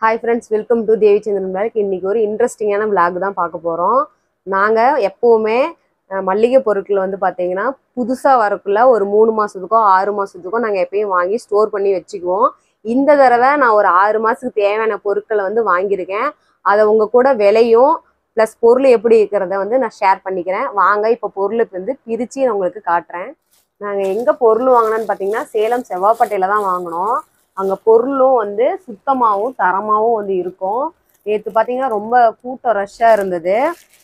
hi friends welcome to Devichandran back இன்னைக்கு ஒரு இன்ட்ரெஸ்டிங்கான vlog தான் பார்க்க போகிறோம் நாங்கள் எப்போவுமே அஹ், மல்லிகை பொருட்கள் வந்து பார்த்தீங்கன்னா புதுசாக வரக்குள்ள ஒரு மூணு மாதத்துக்கோ ஆறு மாதத்துக்கோ நாங்கள் எப்பயும் வாங்கி ஸ்டோர் பண்ணி வச்சுக்குவோம் இந்த தடவை நான் ஒரு ஆறு மாதத்துக்கு தேவையான பொருட்களை வந்து வாங்கியிருக்கேன் அதை உங்கள் கூட விலையும் ப்ளஸ் பொருள் எப்படி இருக்கிறத வந்து நான் ஷேர் பண்ணிக்கிறேன் வாங்க இப்போ பொருள் வந்து பிரித்து நான் உங்களுக்கு காட்டுறேன் நாங்கள் எங்கே பொருள் வாங்கினோன்னு பார்த்தீங்கன்னா சேலம் செவ்வாப்பட்டையில் தான் வாங்கினோம் அங்கே பொருளும் வந்து சுத்தமாகவும் தரமாகவும் வந்து இருக்கும் நேற்று பார்த்தீங்கன்னா ரொம்ப கூட்டம் ரஷ்ஷாக இருந்தது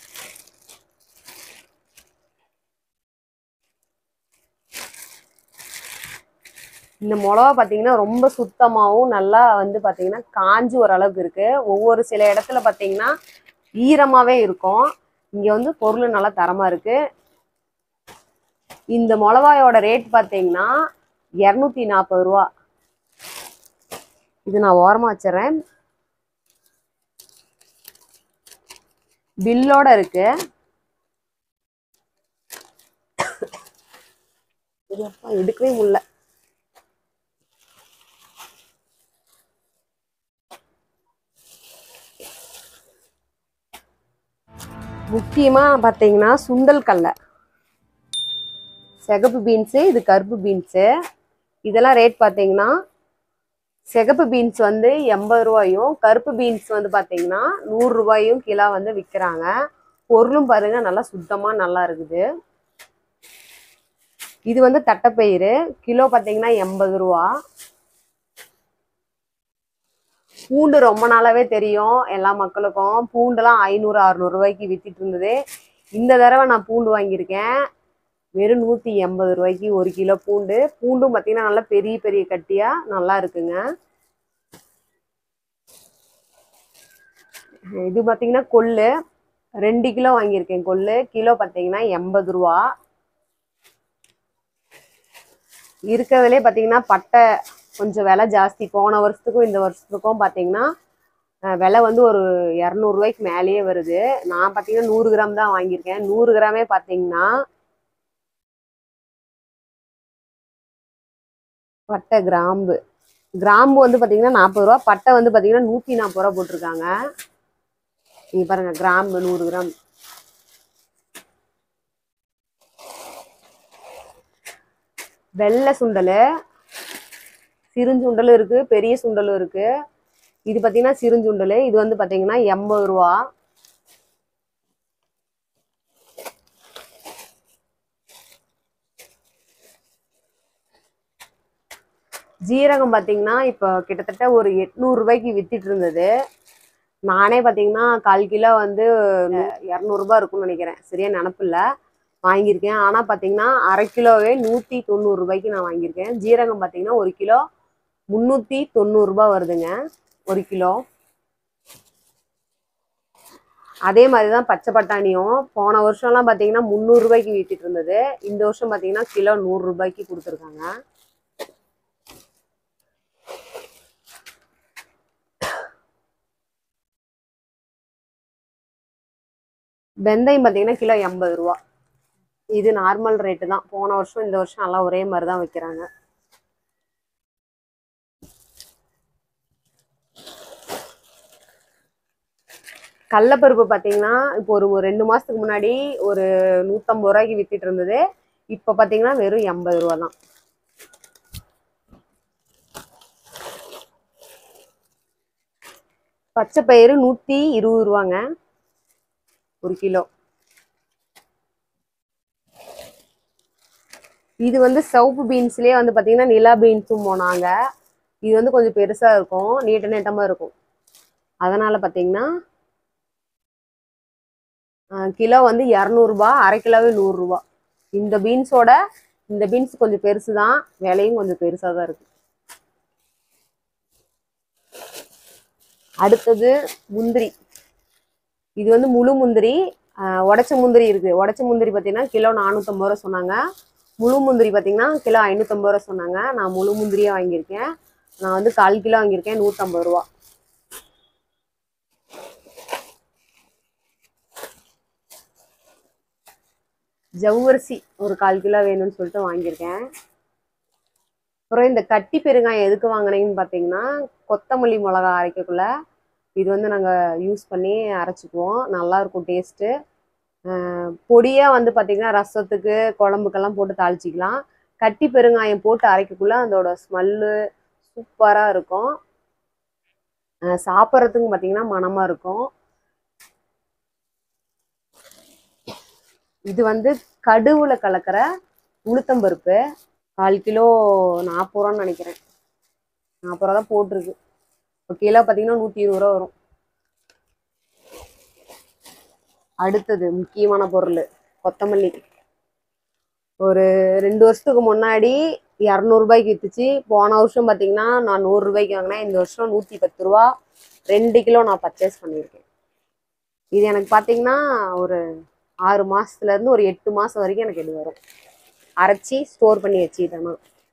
இந்த மிளகா பார்த்தீங்கன்னா ரொம்ப சுத்தமாகவும் நல்லா வந்து பார்த்தீங்கன்னா காஞ்சி ஓரளவுக்கு இருக்கு ஒவ்வொரு சில இடத்துல பார்த்தீங்கன்னா ஈரமாகவே இருக்கும் இங்கே வந்து பொருள் நல்லா தரமாக இருக்கு இந்த மிளகாயோட ரேட் பார்த்தீங்கன்னா இரநூத்தி நாற்பது ரூபா இது நான் ஓரமாக வச்சிடுறேன் பில்லோட இருக்கு இது அப்பா எடுக்கவே முடியல முக்கியமா பார்த்தீங்கன்னா சுண்டல் கடலை சிகப்பு பீன்ஸு இது கருப்பு பீன்ஸு இதெல்லாம் ரேட் பார்த்தீங்கன்னா சிகப்பு பீன்ஸ் வந்து எண்பது ரூபாயும் கருப்பு பீன்ஸ் வந்து பார்த்தீங்கன்னா நூறு ரூபாயும் கிலோ வந்து விற்கிறாங்க பொருளும் பாருங்க நல்லா சுத்தமாக நல்லா இருக்குது இது வந்து தட்டைப்பயிறு கிலோ பார்த்தீங்கன்னா எண்பது ரூபா பூண்டு ரொம்ப நாளாவே தெரியும் எல்லா மக்களுக்கும் பூண்டெல்லாம் ஐநூறு அறுநூறு ரூபாய்க்கு வித்திட்டு இருந்தது இந்த தடவை நான் பூண்டு வாங்கியிருக்கேன் வெறும் நூற்றி எண்பது ரூபாய்க்கு ஒரு கிலோ பூண்டு பூண்டும் பார்த்தீங்கன்னா நல்லா பெரிய பெரிய கட்டியாக நல்லா இருக்குங்க இது பார்த்தீங்கன்னா கொள்ளு ரெண்டு கிலோ வாங்கியிருக்கேன் கொள்ளு கிலோ பார்த்தீங்கன்னா எண்பது ரூபா இருக்கிறதுலே பார்த்தீங்கன்னா பட்டை கொஞ்சம் விலை ஜாஸ்தி போன வருஷத்துக்கும் இந்த வருஷத்துக்கும் பார்த்தீங்கன்னா அஹ், விலை வந்து ஒரு இரநூறுவாய்க்கு மேலேயே வருது நான் பார்த்தீங்கன்னா நூறு கிராம் தான் வாங்கியிருக்கேன் நூறு கிராமே பார்த்தீங்கன்னா பட்டை கிராம்பு கிராம்பு வந்து பார்த்தீங்கன்னா நாற்பது ரூபா பட்டை வந்து பார்த்தீங்கன்னா நூற்றி நாற்பது ரூபா போட்டிருக்காங்க நீங்க பாருங்க கிராம்பு நூறு கிராம் வெள்ளை சுண்டல் சிறுஞ்சுண்டலும் இருக்கு பெரிய சுண்டலும் இருக்கு இது பார்த்தீங்கன்னா சிறுஞ்சுண்டல் இது வந்து பார்த்தீங்கன்னா எண்பது ரூபா ஜீரகம் பார்த்தீங்கன்னா இப்போ கிட்டத்தட்ட ஒரு எட்நூறு ரூபாய்க்கு வித்துட்டு இருந்தது நானே பார்த்தீங்கன்னா கால் கிலோ வந்து இரநூறுபா இருக்கும்னு நினைக்கிறேன் சரியா நினப்பில்ல வாங்கியிருக்கேன் ஆனால் பார்த்தீங்கன்னா அரை கிலோவே நூற்றி தொண்ணூறு ரூபாய்க்கு நான் வாங்கியிருக்கேன் ஜீரகம் பார்த்தீங்கன்னா ஒரு கிலோ முந்நூற்றி தொண்ணூறுரூபா வருதுங்க ஒரு கிலோ அதே மாதிரி தான் பச்சை பட்டாணியும் போன வருஷம்லாம் பார்த்தீங்கன்னா முந்நூறுரூபாய்க்கு வித்துட்டு இருந்தது இந்த வருஷம் பார்த்தீங்கன்னா கிலோ நூறுரூபாய்க்கு கொடுத்துருக்காங்க வெந்தயம் பார்த்தீங்கன்னா கிலோ எண்பது ரூபா இது நார்மல் ரேட்டு தான் போன வருஷம் இந்த வருஷம் எல்லாம் ஒரே மாதிரி தான் வைக்கிறாங்க கடலப்பருப்பு பார்த்தீங்கன்னா இப்போ ஒரு ஒரு ரெண்டு மாதத்துக்கு முன்னாடி ஒரு நூற்றம்பது ரூபாய்க்கு வித்துட்டு இருந்தது இப்போ பார்த்தீங்கன்னா வெறும் எண்பது ரூபா தான் பச்சை பயிறு நூற்றி இருபது ரூபாங்க ஒரு கிலோ இது வந்து சவுப்பு பீன்ஸ்லேயே வந்து பார்த்தீங்கன்னா நிலா பீன்ஸும் போனாங்க இது வந்து கொஞ்சம் பெருசாக இருக்கும் நீட்ட நீட்டமாக இருக்கும் அதனால் பார்த்தீங்கன்னா ஆஹ், கிலோ வந்து இரநூறுபா அரை கிலோவே நூறுரூபா இந்த பீன்ஸோட இந்த பீன்ஸ் கொஞ்சம் பெருசு தான் விலையும் கொஞ்சம் பெருசாக தான் இருக்கு அடுத்தது முந்திரி இது வந்து முழு முந்திரி ஆஹ், உடைச்ச முந்திரி இருக்கு உடைச்ச முந்திரி பார்த்தீங்கன்னா கிலோ நானூற்றம்பது ரூபா சொன்னாங்க முழு முந்திரி பார்த்தீங்கன்னா கிலோ ஐநூற்றம்பது ரூபா சொன்னாங்க நான் முழு முந்திரியே வாங்கியிருக்கேன் நான் வந்து கால் கிலோ வாங்கியிருக்கேன் நூற்றம்பது ரூபா ஜவ்வரிசி ஒரு கால் கிலோ வேணும்னு சொல்லிட்டு வாங்கியிருக்கேன் அப்புறம் இந்த கட்டி பெருங்காயம் எதுக்கு வாங்கினீங்கன்னு பார்த்தீங்கன்னா கொத்தமல்லி மிளகா அரைக்கக்குள்ள இது வந்து நாங்கள் யூஸ் பண்ணி அரைச்சிக்குவோம் நல்லா இருக்கும் டேஸ்ட்டு பொடியாக வந்து பார்த்திங்கன்னா ரசத்துக்கு குழம்புக்கெல்லாம் போட்டு தாளிச்சிக்கலாம் கட்டி பெருங்காயம் போட்டு அரைக்கக்குள்ள அதோட ஸ்மெல்லு சூப்பராக இருக்கும் அஹ் சாப்பிட்றதுக்கும் பார்த்தீங்கன்னா மணமாக இருக்கும் இது வந்து கடுவுல கலக்கிற உளுத்தம்பருப்பு கால் கிலோ நாற்பது ரூபான்னு நினைக்கிறேன் நாற்பது ரூபா தான் போட்டிருக்கு ஒரு கிலோ பார்த்தீங்கன்னா நூற்றி இருபது ரூபா வரும் அடுத்தது முக்கியமான பொருள் கொத்தமல்லி ஒரு ரெண்டு வருஷத்துக்கு முன்னாடி இரநூறுபாய்க்கு வித்துச்சு போன வருஷம் பார்த்தீங்கன்னா நான் நூறுரூபாய்க்கு வாங்கினேன் இந்த வருஷம் நூற்றி பத்து ரூபா ரெண்டு கிலோ நான் பர்ச்சேஸ் பண்ணியிருக்கேன் இது எனக்கு பார்த்தீங்கன்னா ஒரு ஆறு மாசத்துல-இருந்து ஒரு எட்டு மாதம் வரைக்கும் எனக்கு இது வரும் அரைச்சி ஸ்டோர் பண்ணி வச்சுக்கிட்டேன்னா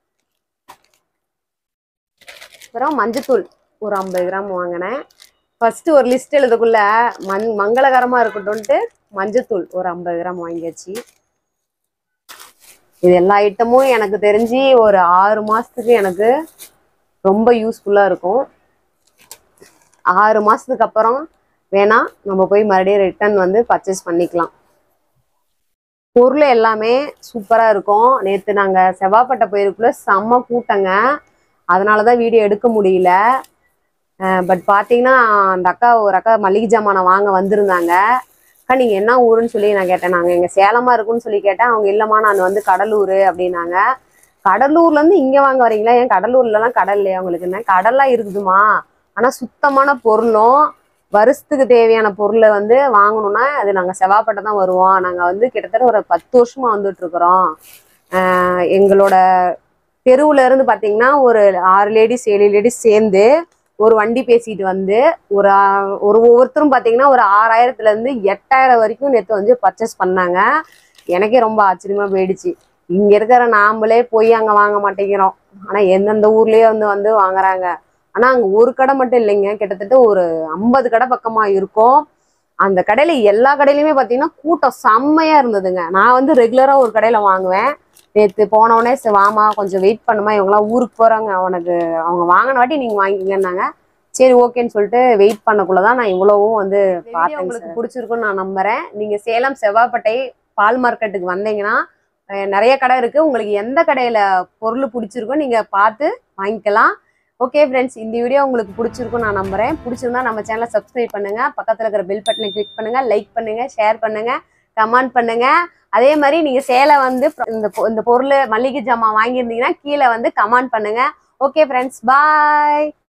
அப்புறம் மஞ்சத்தூள் ஒரு ஐம்பது கிராம் வாங்கினேன் ஃபர்ஸ்ட் ஒரு லிஸ்ட் எழுதக்குள்ள மண் மங்களகரமாக இருக்கட்டும்ன்ட்டு மஞ்சத்தூள் ஒரு ஐம்பது கிராம் வாங்கியாச்சு இது எல்லா ஐட்டமும் எனக்கு தெரிஞ்சு ஒரு ஆறு மாசத்துக்கு எனக்கு ரொம்ப யூஸ்ஃபுல்லாக இருக்கும் ஆறு மாசத்துக்கு அப்புறம் வேணா நம்ம போய் மறுபடியும் ரிட்டர்ன் வந்து பர்ச்சேஸ் பண்ணிக்கலாம் பொருள் எல்லாமே சூப்பராக இருக்கும் நேற்று நாங்கள் செவ்வாப்பட்டை போயிருக்குள்ள செம்ம கூட்டங்க அதனால தான் வீடியோ எடுக்க முடியல பட் பார்த்தீங்கன்னா அந்த அக்கா ஒரு அக்கா மளிகை ஜாமானை வாங்க வந்திருந்தாங்க அக்கா நீங்கள் என்ன ஊருன்னு சொல்லி நான் கேட்டேன் நாங்கள் எங்கள் சேலமாக இருக்குன்னு சொல்லி கேட்டேன் அவங்க இல்லைம்மா நான் வந்து கடலூர் அப்படின்னாங்க கடலூர்லேருந்து இங்கே வாங்க வரீங்களா ஏன் கடலூர்லலாம் கடல் இல்லையா உங்களுக்கு என்ன கடல்லாம் இருக்குதுமா ஆனால் சுத்தமான பொருளும் வருஷத்துக்கு தேவையான பொருளை வந்து வாங்கணும்னா அது நாங்கள் செவ்வாப்பட்டை தான் வருவோம் நாங்கள் வந்து கிட்டத்தட்ட ஒரு பத்து வருஷமா வந்துட்டு இருக்கிறோம் ஆஹ் எங்களோட தெருவுல இருந்து பார்த்தீங்கன்னா ஒரு ஆறு லேடிஸ் ஏழு லேடிஸ் சேர்ந்து ஒரு வண்டி பேசிட்டு வந்து ஒரு ஆ- ஒரு ஒவ்வொருத்தரும் பார்த்தீங்கன்னா ஒரு ஆறாயிரத்துல இருந்து எட்டாயிரம் வரைக்கும் நேற்று வந்து பர்ச்சேஸ் பண்ணாங்க எனக்கே ரொம்ப ஆச்சரியமா போயிடுச்சு இங்க இருக்கிற நாமளே போய் அங்க வாங்க மாட்டேங்கிறோம் ஆனா எந்தெந்த ஊர்லயே வந்து வந்து வாங்குறாங்க ஆனா அங்க ஒரு கடை மட்டும் இல்லைங்க கிட்டத்தட்ட ஒரு ஐம்பது கடை பக்கமா இருக்கும் அந்த கடையில எல்லா கடையிலுமே பாத்தீங்கன்னா கூட்டம் செம்மையா இருந்ததுங்க நான் வந்து ரெகுலரா ஒரு கடையில வாங்குவேன் நேற்று போனவொடனே சரி வாமா கொஞ்சம் வெயிட் பண்ணுமா இவங்களாம் ஊருக்கு போறாங்க உனக்கு அவங்க வாங்கின வாட்டி நீங்க வாங்கிக்கங்கன்னாங்க சரி ஓகேன்னு சொல்லிட்டு வெயிட் பண்ணக்குள்ளதான் நான் இவ்வளவும் வந்து பார்த்தேன் உங்களுக்கு பிடிச்சிருக்குன்னு நான் நம்புறேன் நீங்க சேலம் செவ்வாப்பட்டை பால் மார்க்கெட்டுக்கு வந்தீங்கன்னா அஹ் நிறைய கடை இருக்கு உங்களுக்கு எந்த கடையில பொருள் பிடிச்சிருக்கோ நீங்க பார்த்து வாங்கிக்கலாம் ஓகே ஃப்ரெண்ட்ஸ் இந்த வீடியோ உங்களுக்கு பிடிச்சிருக்கும் நான் நம்புறேன் பிடிச்சிருந்தா நம்ம சேனலை சப்ஸ்கிரைப் பண்ணுங்க பக்கத்துல இருக்கிற பெல் பட்டனை கிளிக் பண்ணுங்க லைக் பண்ணுங்க ஷேர் பண்ணுங்க கமெண்ட் பண்ணுங்க அதே மாதிரி நீங்க சேலை வந்து இந்த பொ- இந்த பொருள் மளிகை ஜாமான் வாங்கியிருந்தீங்கன்னா கீழே வந்து கமெண்ட் பண்ணுங்க ஓகே ஃப்ரெண்ட்ஸ் பாய்